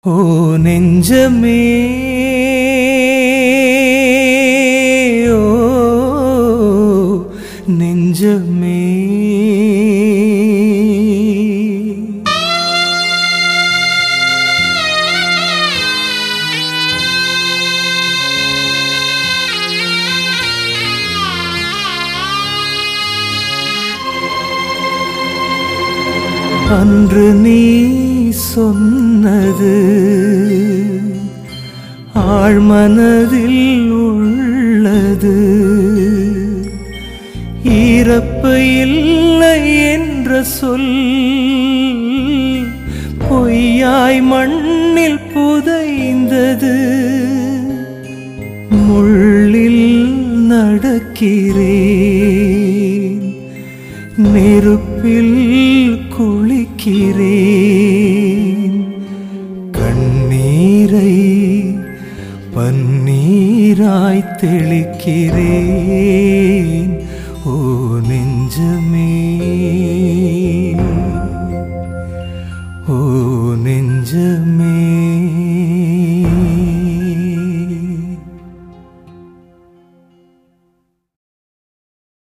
ஓ நெஞ்சமே ஓ நெஞ்சமே அன்று நீ சொன்னது ஆழ்மனதில் உள்ளது ஈரப்பு இல்லை என்ற சொல் பொய்யாய் மண்ணில் புதைந்தது முள்ளில் நடக்கிறேன் நெருப்பில் குளிக்கிறேன் கண்ணீரை பன்னீராய் தெளிக்கிறேன் ஓ நெஞ்சமே